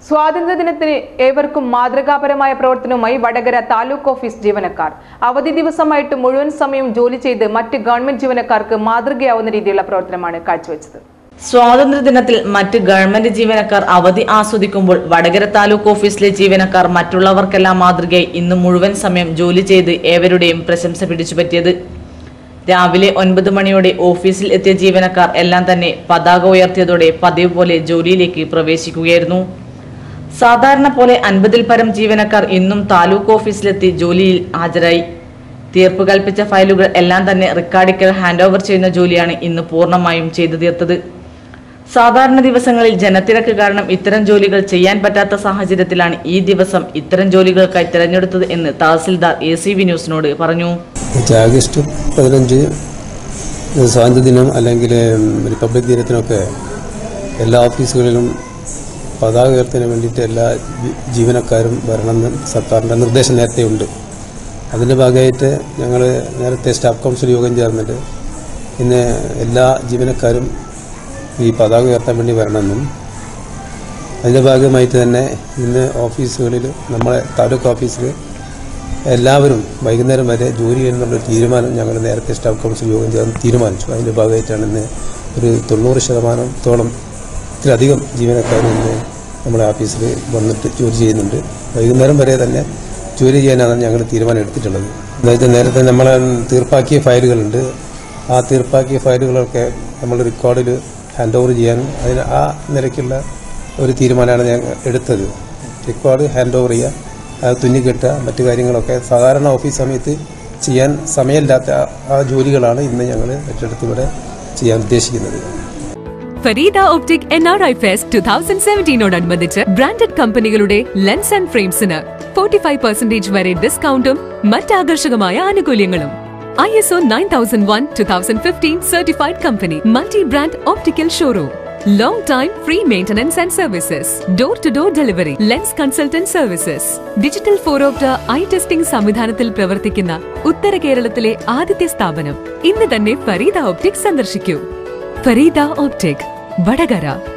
സ്വാതന്ത്ര്യദിനത്തിന് ഏവർക്കും മാതൃകാപരമായ പ്രവർത്തനവുമായി വടകര താലൂക്ക് ഓഫീസ് ജീവനക്കാർ അവധി ദിവസമായിട്ട് മുഴുവൻ സമയം ജോലി ചെയ്ത് മറ്റ് ഗവൺമെന്റ് ജീവനക്കാർക്ക് മാതൃകയാവുന്ന രീതിയിലുള്ള പ്രവർത്തനമാണ് കാഴ്ചവെച്ചത് സ്വാതന്ത്ര്യദിനത്തിൽ മറ്റ് ഗവൺമെന്റ് ജീവനക്കാർ അവധി ആസ്വദിക്കുമ്പോൾ വടകര താലൂക്ക് ഓഫീസിലെ ജീവനക്കാർ മറ്റുള്ളവർക്കെല്ലാം മാതൃകയായി ഇന്ന് മുഴുവൻ സമയം ജോലി ചെയ്ത് ഏവരുടെയും പ്രശംസ പിടിച്ചുപറ്റിയത് രാവിലെ ഒൻപത് മണിയോടെ ഓഫീസിൽ എത്തിയ ജീവനക്കാർ എല്ലാം തന്നെ പതാക ഉയർത്തിയതോടെ പതിവ് പോലെ ജോലിയിലേക്ക് പ്രവേശിക്കുകയായിരുന്നു സാധാരണ പോലെ അൻപതിൽ പരം ജീവനക്കാർ ഇന്നും താലൂക്ക് ഓഫീസിലെത്തി ജോലിയിൽ ഹാജരായി തീർപ്പ് കൽപ്പിച്ച ഫയലുകൾ എല്ലാം തന്നെ റിക്കാർഡിക്കൽ ഹാൻഡ് ഓവർ ചെയ്യുന്ന ജോലിയാണ് ഇന്ന് പൂർണ്ണമായും ചെയ്തു തീർത്തത് സാധാരണ ദിവസങ്ങളിൽ ജനത്തിരക്ക് കാരണം ഇത്തരം ജോലികൾ ചെയ്യാൻ പറ്റാത്ത സാഹചര്യത്തിലാണ് ഈ ദിവസം ഇത്തരം ജോലികൾക്കായി തിരഞ്ഞെടുത്തത് എന്ന് തഹസിൽദാർ എ സി വി ന്യൂസിനോട് പറഞ്ഞു മറ്റേ ആഗസ്റ്റ് പതിനഞ്ച് സ്വാതന്ത്ര്യദിനം അല്ലെങ്കിൽ റിപ്പബ്ലിക് ദിനത്തിനൊക്കെ എല്ലാ ഓഫീസുകളിലും പതാക ഉയർത്തുന്നതിന് വേണ്ടിയിട്ട് എല്ലാ ജി- ജീവനക്കാരും വരണമെന്ന് സർക്കാരിൻ്റെ നിർദ്ദേശം നേരത്തെ ഉണ്ട് അതിൻ്റെ ഭാഗമായിട്ട് ഞങ്ങൾ നേരത്തെ സ്റ്റാഫ് കൗൺസിൽ യോഗം ചേർന്നിട്ട് ഇന്ന് എല്ലാ ജീവനക്കാരും ഈ പതാക ഉയർത്താൻ വേണ്ടി വരണമെന്നും അതിൻ്റെ ഭാഗമായിട്ട് തന്നെ ഇന്ന് ഓഫീസുകളിൽ നമ്മളെ താലൂക്ക് ഓഫീസിൽ എല്ലാവരും വൈകുന്നേരം വരെ ജോലി ചെയ്യുന്നുള്ളൊരു തീരുമാനം ഞങ്ങൾ നേരത്തെ സ്റ്റാഫ് കൗൺസിൽ യോഗം ചേർന്ന് തീരുമാനിച്ചു അതിൻ്റെ ഭാഗമായിട്ടാണ് ഇന്ന് ഒരു തൊണ്ണൂറ് ശതമാനത്തോളം ഇതിലധികം ജീവനക്കാർ ഇന്ന് നമ്മുടെ ഓഫീസിൽ വന്നിട്ട് ജോലി ചെയ്യുന്നുണ്ട് വൈകുന്നേരം വരെ തന്നെ ജോലി ചെയ്യാനാണ് ഞങ്ങൾ തീരുമാനം എടുത്തിട്ടുള്ളത് എന്നുവെച്ചാൽ നേരത്തെ നമ്മൾ തീർപ്പാക്കിയ ഫയലുകളുണ്ട് ആ തീർപ്പാക്കിയ ഫയലുകളൊക്കെ നമ്മൾ റെക്കോർഡിൽ ഹാൻഡ് ഓവർ ചെയ്യാനും അതിന് ആ നിലയ്ക്കുള്ള ഒരു തീരുമാനമാണ് ഞാൻ എടുത്തത് റെക്കോർഡ് ഹാൻഡ് ഓവർ ചെയ്യുക അത് തുന്നിക്കെട്ടുക മറ്റു കാര്യങ്ങളൊക്കെ സാധാരണ ഓഫീസ് സമയത്ത് ചെയ്യാൻ സമയമില്ലാത്ത ആ- ആ ജോലികളാണ് ഇന്ന് ഞങ്ങൾ ഏറ്റെടുത്ത് ഇവിടെ ചെയ്യാൻ ഉദ്ദേശിക്കുന്നത് Fareeda Optic N R I fest two thousand സെവൻറ്റീനോടനുബന്ധിച്ച് ബ്രാൻഡഡ് കമ്പനികളുടെ ലെൻസ് ആൻഡ് ഫ്രെയിംസിന് ഫോർട്ടി ഫൈവ് പെർസെന്റേജ് വരെ ഡിസ്കൗണ്ടും മറ്റ് ആകർഷകമായ ആനുകൂല്യങ്ങളും I S O nine thousand one two thousand fifteen certified company multi brand optical showroom long time free maintenance and services door to door delivery lens consultant services digital phoropter eye testing സംവിധാനത്തിൽ പ്രവർത്തിക്കുന്ന ഉത്തര കേരളത്തിലെ ആദ്യത്തെ സ്ഥാപനം ഇന്ന് തന്നെ Farida optic സന്ദർശിക്കൂ Farida optic Vadakara